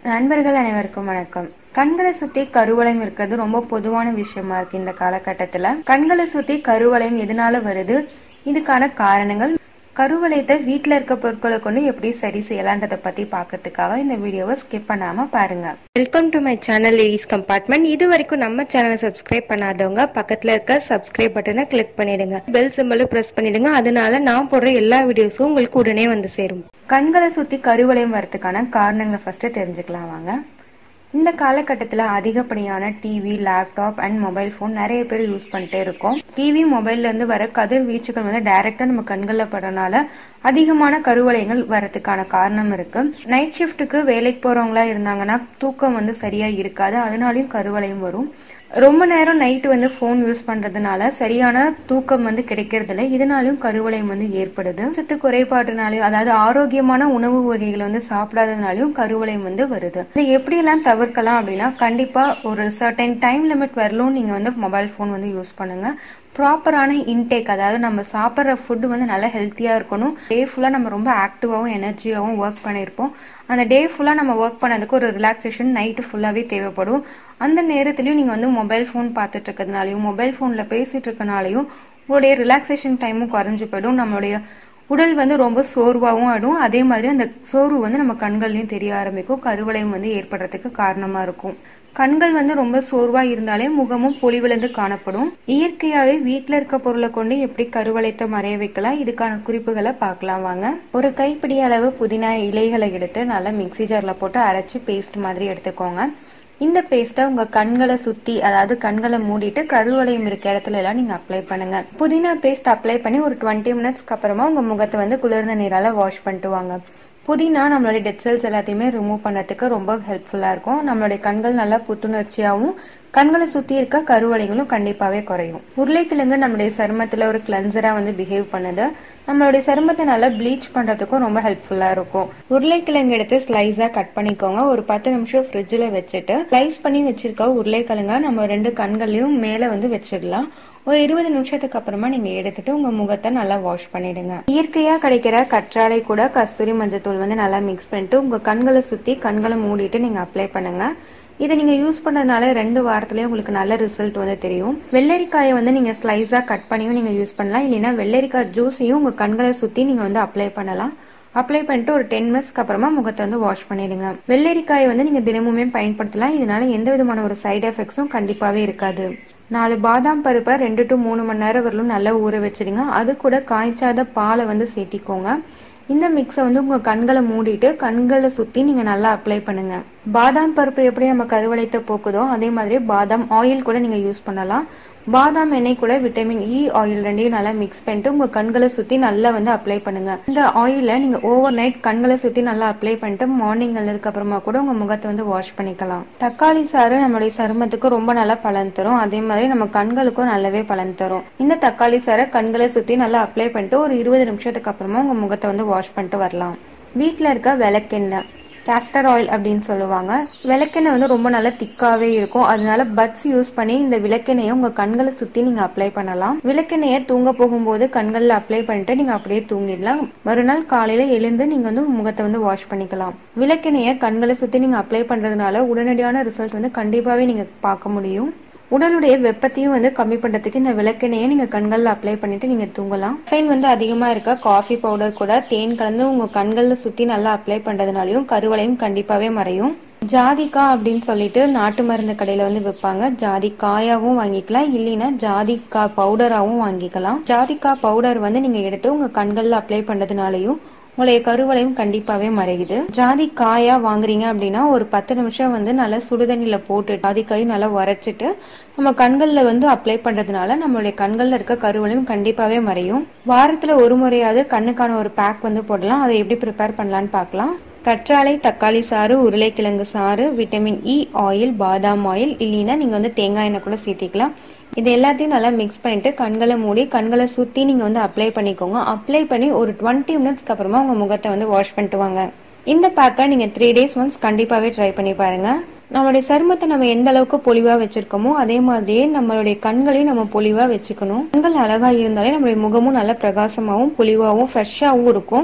நண்பர்கள் அனைவருக்கும் வணக்கம் கண்களை சுத்தி கருவளையம் இருக்கிறது ரொம்ப பொதுவான விஷயமா இருக்கு இந்த காலகட்டத்துல கண்களை சுத்தி கருவளையம் எதனால வருது இதுக்கான காரணங்கள் கருவளையத்தை வீட்ல இருக்க பொருட்களை கொண்டு எப்படி சரி செய்யலான்றத பத்தி பாக்கிறதுக்காக இந்த வீடியோவை ஸ்கிப் பண்ணாம பாருங்க welcome to my channel ladies compartment இது வரைக்கும் நம்ம சேனலை சப்ஸ்கிரைப் பண்ணாதவங்க பக்கத்துல இருக்க சப்ஸ்கிரைப் பட்டனை கிளிக் பண்ணிடுங்க பெல் சிம்பிளை பிரஸ் பண்ணிடுங்க அதனால நான் போடுற எல்லா வீடியோஸும் உங்களுக்கு உடனே வந்து சேரும் கண்களை சுத்தி கருவளையம் வரதுக்கான காரணங்களை ஃபர்ஸ்ட் தெரிஞ்சுக்கலாம் வாங்க இந்த காலகட்டத்தில் அதிகப்படியான TV laptop and mobile phone நிறைய பேர் யூஸ் பண்ணிட்டே இருக்கோம் டிவி மொபைல்ல இருந்து வர கதிர் வீச்சுகள் வந்து டைரக்டா நம்ம கண்களில் படுறதுனால அதிகமான கருவளையங்கள் வரதுக்கான காரணம் இருக்கு நைட் ஷிஃப்ட்டுக்கு வேலைக்கு போறவங்களா இருந்தாங்கன்னா தூக்கம் வந்து சரியா இருக்காது அதனாலயும் கருவளையம் வரும் ரொம்ப நேரம் நைட்டு வந்து ஃபோன் யூஸ் பண்றதுனால சரியான தூக்கம் வந்து கிடைக்கிறது இல்லை இதனாலும் கருவளையம் வந்து ஏற்படுது சத்து குறைபாடுனாலையும் அதாவது ஆரோக்கியமான உணவு வகைகளை வந்து சாப்பிடாததுனாலையும் கருவளையம் வந்து வருது இதை எப்படியெல்லாம் தவிர்க்கலாம் அப்படின்னா கண்டிப்பா ஒரு சர்டன் டைம் லிமிட் வரலும் நீங்க வந்து மொபைல் ஃபோன் வந்து யூஸ் பண்ணுங்க ப்ராப்பரான இன்டேக் அதாவது நம்ம சாப்பிட்ற ஃபுட்டு வந்து நல்லா ஹெல்த்தியாக இருக்கணும் டே ஃபுல்லாக நம்ம ரொம்ப ஆக்டிவாகவும் எனர்ஜியாகவும் ஒர்க் பண்ணியிருப்போம் அந்த டே ஃபுல்லாக நம்ம ஒர்க் பண்ணதுக்கு ஒரு ரிலாக்ஸேஷன் நைட்டு ஃபுல்லாகவே தேவைப்படும் அந்த நேரத்துலையும் நீங்கள் வந்து மொபைல் ஃபோன் பார்த்துட்டு இருக்கிறதுனாலையும் மொபைல் ஃபோனில் பேசிட்டு இருக்கனாலையும் உங்களுடைய ரிலாக்ஸேஷன் டைமும் குறைஞ்சு போயிடும் நம்மளுடைய உடல் வந்து ரொம்ப சோர்வாகவும் ஆடும் அதே மாதிரி அந்த சோர்வு வந்து நம்ம கண்கள்லையும் தெரிய ஆரம்பிக்கும் கருவளையம் வந்து ஏற்படுறதுக்கு காரணமா இருக்கும் கண்கள் வந்து ரொம்ப சோர்வா இருந்தாலே முகமும் பொலிவிழந்து காணப்படும் இயற்கையாவே வீட்டுல இருக்க பொருளை கொண்டு எப்படி கருவளையத்தை மறைய வைக்கலாம் இதுக்கான குறிப்புகளை பார்க்கலாம் வாங்க ஒரு கைப்பிடி அளவு புதினா இலைகளை எடுத்து நல்லா மிக்சி ஜார்ல போட்டு அரைச்சு பேஸ்ட் மாதிரி எடுத்துக்கோங்க இந்த பேஸ்ட்டை உங்க கண்களை சுத்தி அதாவது கண்களை மூடிட்டு கருவளையம் இருக்க இடத்துல எல்லாம் நீங்க அப்ளை பண்ணுங்க புதினா பேஸ்ட் அப்ளை பண்ணி ஒரு டுவெண்ட்டி மினிட்ஸ்க்கு அப்புறமா உங்க முகத்தை வந்து குளிர்ந்த நீரால வாஷ் பண்ணிட்டு வாங்க புதினா நம்மளுடைய டெட் செல்ஸ் எல்லாத்தையுமே ரிமூவ் பண்ணதுக்கு ரொம்ப ஹெல்ப்ஃபுல்லா இருக்கும் நம்மளுடைய கண்கள் நல்லா புத்துணர்ச்சியாகவும் கண்களை சுத்தி இருக்க கருவளைகளும் கண்டிப்பாவே குறையும் உருளைக்கிழங்கு நம்மளுடைய சருமத்துல ஒரு கிளன்சரா வந்து பிஹேவ் பண்ணுது நம்மளுடைய சருமத்தை நல்லா ப்ளீச் பண்றதுக்கும் ரொம்ப ஹெல்ப்ஃபுல்லா இருக்கும் உருளைக்கிழங்கு எடுத்து ஸ்லைஸா கட் பண்ணிக்கோங்க ஒரு பத்து நிமிஷம் ஃப்ரிட்ஜில் வச்சுட்டு ஸ்லைஸ் பண்ணி வச்சிருக்க உருளைக்கிழங்கா நம்ம ரெண்டு கண்கள்லயும் மேல வந்து வச்சிடலாம் ஒரு இருபது நிமிஷத்துக்கு அப்புறமா நீங்க எடுத்துட்டு உங்க முகத்தை நல்லா வாஷ் பண்ணிடுங்க இயற்கையா கிடைக்கிற கற்றாழை கூட கஸ்தூரி மஞ்சத்தூள் வந்து நல்லா மிக்ஸ் பண்ணிட்டு உங்க கண்களை சுத்தி கண்களை மூடிட்டு நீங்க அப்ளை பண்ணுங்க இதை நீங்க யூஸ் பண்ணதுனால ரெண்டு வாரத்திலயே உங்களுக்கு நல்ல ரிசல்ட் வந்து தெரியும் வெள்ளரிக்காயை வந்து நீங்க ஸ்லைஸா கட் பண்ணியும் நீங்க யூஸ் பண்ணலாம் இல்லைன்னா வெள்ளரிக்காய் ஜூஸையும் உங்க கண்களை சுத்தி நீங்க வந்து அப்ளை பண்ணலாம் அப்ளை பண்ணிட்டு ஒரு டென் மினிட்ஸ்க்கு அப்புறமா முகத்தை வந்து வாஷ் பண்ணிடுங்க வெள்ளரிக்காயை வந்து நீங்க தினமுமே பயன்படுத்தலாம் இதனால எந்த விதமான ஒரு சைடு எஃபெக்ட்ஸும் கண்டிப்பாவே இருக்காது நாலு பாதாம் பருப்பை ரெண்டு டு மூணு மணி நேரம் வரலும் நல்லா ஊற வச்சிடுங்க அது கூட காய்ச்சாத பாலை வந்து சேர்த்திக்கோங்க இந்த மிக்ஸை வந்து உங்க கண்களை மூடிட்டு கண்களை சுத்தி நீங்க நல்லா அப்ளை பண்ணுங்க பாதாம் பருப்பு எப்படி நம்ம கருவளைத்த போக்குதோ அதே மாதிரி பாதாம் ஆயில் கூட நீங்க யூஸ் பண்ணலாம் பாதாம் எண்ணெய் கூட விட்டமின் இ ஆயில் ரெண்டையும் நல்லா மிக்ஸ் பண்ணிட்டு உங்க கண்களை சுத்தி நல்லா வந்து அப்ளை பண்ணுங்க இந்த ஆயில நீங்க ஓவர் நைட் கண்களை சுத்தி நல்லா அப்ளை பண்ணிட்டு மார்னிங் எழுதுக்கு அப்புறமா கூட உங்க முகத்தை வந்து வாஷ் பண்ணிக்கலாம் தக்காளி சாறு நம்மளுடைய சருமத்துக்கு ரொம்ப நல்லா பலன் தரும் அதே மாதிரி நம்ம கண்களுக்கும் நல்லாவே பலன் தரும் இந்த தக்காளி சாறை கண்களை சுத்தி நல்லா அப்ளை பண்ணிட்டு ஒரு இருபது நிமிஷத்துக்கு அப்புறமா உங்க முகத்தை வந்து வாஷ் பண்ணிட்டு வரலாம் வீட்டுல இருக்க விளக்கெண்ணெய் கேஸ்டர் ஆயில் அப்படின்னு சொல்லுவாங்க விளக்கெண்ணெய் வந்து ரொம்ப நல்லா திக்காவே இருக்கும் அதனால பட்ஸ் யூஸ் பண்ணி இந்த விளக்கெண்ணெயை உங்க கண்களை சுத்தி நீங்க அப்ளை பண்ணலாம் விளக்கெண்ணெயை தூங்க போகும்போது கண்கள்ல அப்ளை பண்ணிட்டு நீங்க அப்படியே தூங்கிடலாம் மறுநாள் காலையில எழுந்து நீங்க வந்து முகத்தை வந்து வாஷ் பண்ணிக்கலாம் விளக்கெண்ணெயை கண்களை சுத்தி நீங்க அப்ளை பண்றதுனால உடனடியான ரிசல்ட் வந்து கண்டிப்பாவே நீங்க பார்க்க முடியும் உடலுடைய வெப்பத்தையும் வந்து கம்மி பண்றதுக்கு இந்த விளக்கெண்ணையை நீங்க கண்கள்ல அப்ளை பண்ணிட்டு நீங்க தூங்கலாம் ஃபைன் வந்து அதிகமா இருக்க காஃபி பவுடர் கூட தேன் கலந்து உங்க கண்கள்ல சுத்தி நல்லா அப்ளை பண்றதுனாலயும் கருவளையும் கண்டிப்பாவே மறையும் ஜாதிக்காய் அப்படின்னு சொல்லிட்டு நாட்டு மருந்து கடையில வந்து விற்பாங்க ஜாதிக்காயாவும் வாங்கிக்கலாம் இல்லைன்னா ஜாதிக்காய் பவுடராவும் வாங்கிக்கலாம் ஜாதிக்காய் பவுடர் வந்து நீங்க எடுத்து உங்க கண்கள்ல அப்ளை பண்றதுனாலயும் உங்களுடைய கருவளையும் கண்டிப்பாவே மறையுது ஜாதி காயா வாங்குறீங்க அப்படின்னா ஒரு பத்து நிமிஷம் வந்து நல்லா சுடுதண்ணில போட்டு ஜாதிக்காயும் நல்லா உரைச்சிட்டு நம்ம கண்கள்ல வந்து அப்ளை பண்றதுனால நம்மளுடைய கண்கள்ல இருக்க கருவளையும் கண்டிப்பாவே மறையும் வாரத்துல ஒரு முறையாவது கண்ணுக்கான ஒரு பேக் வந்து போடலாம் அதை எப்படி ப்ரிப்பேர் பண்ணலான்னு பார்க்கலாம் கற்றாழை தக்காளி சாறு உருளைக்கிழங்கு சாறு விட்டமின் இ ஆயில் பாதாம் ஆயில் இல்லைன்னா நீங்க வந்து தேங்காய் எண்ணெய் கூட சேர்த்திக்கலாம் இது எல்லாத்தையும் நல்லா மிக்ஸ் பண்ணிட்டு கண்களை மூடி கண்களை சுத்தி நீங்க வந்து அப்ளை பண்ணிக்கோங்க அப்ளை பண்ணி ஒரு டுவெண்ட்டி மினிட்ஸ்க்கு அப்புறமா உங்க முகத்தை வந்து வாஷ் பண்ணிட்டு வாங்க இந்த பேக்கை நீங்க த்ரீ டேஸ் ஒன்ஸ் கண்டிப்பாவே ட்ரை பண்ணி பாருங்க நம்மளுடைய சருமத்தை நம்ம எந்த அளவுக்கு பொலிவா வச்சிருக்கோமோ அதே மாதிரியே நம்மளுடைய கண்களையும் நம்ம பொலிவா வச்சுக்கணும் கண்கள் அழகா இருந்தாலே நம்மளுடைய முகமும் நல்ல பிரகாசமாவும் பொலிவாவும் ஃப்ரெஷ்ஷாவும் இருக்கும்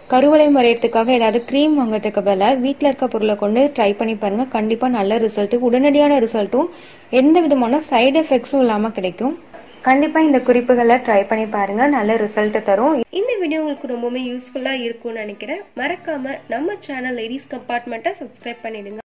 கருவளையம் வரையறதுக்காக ஏதாவது க்ரீம் வாங்குறதுக்கு பதிலாக வீட்டில் இருக்க பொருளை கொண்டு ட்ரை பண்ணி பாருங்க கண்டிப்பாக நல்ல ரிசல்ட்டு உடனடியான ரிசல்ட்டும் எந்த விதமான சைடு எஃபெக்ட்ஸும் இல்லாமல் கிடைக்கும் கண்டிப்பாக இந்த குறிப்புகளை ட்ரை பண்ணி பாருங்க நல்ல ரிசல்ட் தரும் இந்த வீடியோ உங்களுக்கு ரொம்பவுமே யூஸ்ஃபுல்லாக இருக்கும்னு நினைக்கிறேன் மறக்காம நம்ம சேனல் லேடிஸ் கம்பார்ட்மெண்ட்டை சப்ஸ்கிரைப் பண்ணிடுங்க